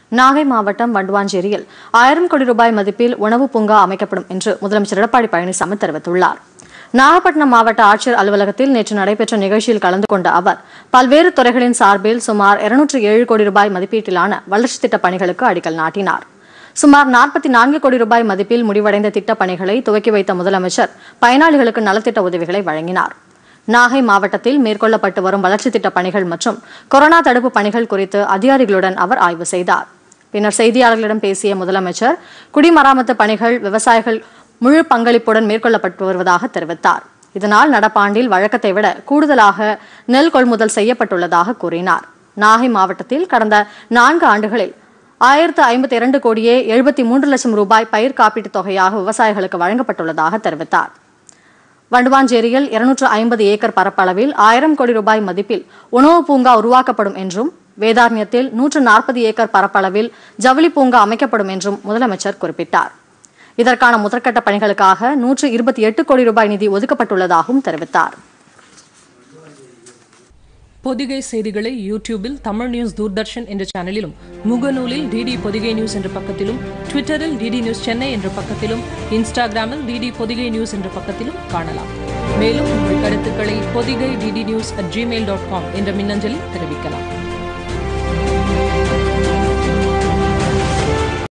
நாகை மாவட்டம் வண்டுவாஞ்சேரியில் ஆயிரம் கோடி ரூபாய் மதிப்பில் உணவு பூங்கா அமைக்கப்படும் என்று முதலமைச்சர் எடப்பாடி பழனிசாமி தெரிவித்துள்ளார் நாகப்பட்டினம் மாவட்ட ஆட்சியர் அலுவலகத்தில் நேற்று நடைபெற்ற நிகழ்ச்சியில் கலந்து கொண்ட அவர் பல்வேறு துறைகளின் சார்பில் சுமார் இருநூற்று ஏழு கோடி ரூபாய் மதிப்பீட்டிலான வளர்ச்சித் திட்டப் பணிகளுக்கு அடிக்கல் நாட்டினார் சுமார் நாற்பத்தி நான்கு கோடி ரூபாய் மதிப்பில் முடிவடைந்த திட்டப் பணிகளை துவக்கி வைத்த முதலமைச்சர் பயனாளிகளுக்கு நலத்திட்ட உதவிகளை வழங்கினார் நாகை மாவட்டத்தில் மேற்கொள்ளப்பட்டு வரும் வளர்ச்சித் திட்டப் பணிகள் மற்றும் கொரோனா தடுப்பு பணிகள் குறித்து அதிகாரிகளுடன் அவர் ஆய்வு செய்தார் பின்னர் செய்தியாளர்களிடம் பேசிய முதலமைச்சர் குடிமராமத்து பணிகள் விவசாயிகள் முழு பங்களிப்புடன் மேற்கொள்ளப்பட்டு வருவதாக தெரிவித்தார் இதனால் நடப்பாண்டில் வழக்கத்தை விட கூடுதலாக நெல் கொள்முதல் செய்யப்பட்டுள்ளதாக கூறினார் நாகை மாவட்டத்தில் கடந்த நான்கு ஆண்டுகளில் ஆயிரத்து ஐம்பத்தி இரண்டு கோடியே எழுபத்தி மூன்று லட்சம் ரூபாய் பயிர் காப்பீட்டுத் தொகையாக விவசாயிகளுக்கு வழங்கப்பட்டுள்ளதாக தெரிவித்தார் வண்டுவாஞ்சேரியில் இருநூற்று ஐம்பது ஏக்கர் பரப்பளவில் ஆயிரம் கோடி ரூபாய் மதிப்பில் உணவு பூங்கா உருவாக்கப்படும் என்றும் வேதாரண்யத்தில் நூற்று நாற்பது ஏக்கர் பரப்பளவில் ஜவுளி பூங்கா அமைக்கப்படும் என்றும் முதலமைச்சர் குறிப்பிட்டார் இதற்கான முதற்கட்ட பணிகளுக்காக நூற்று இருபத்தி எட்டு கோடி ரூபாய் நிதி ஒதுக்கப்பட்டுள்ளதாகவும் தெரிவித்தார் பொதிகை செய்திகளை யூடியூபில் தமிழ் நியூஸ் தூர்தர்ஷன் என்ற சேனலிலும் முகநூலில் டிடி பொதிகை நியூஸ் என்ற பக்கத்திலும் ட்விட்டரில் டிடி நியூஸ் சென்னை என்ற பக்கத்திலும் இன்ஸ்டாகிராமில் டிடி பொதிகை நியூஸ் என்ற பக்கத்திலும் காணலாம் மேலும் உங்கள் கருத்துக்களை Podhigai DD news at Gmail dot com என்ற மின்னஞ்சலில் தெரிவிக்கலாம்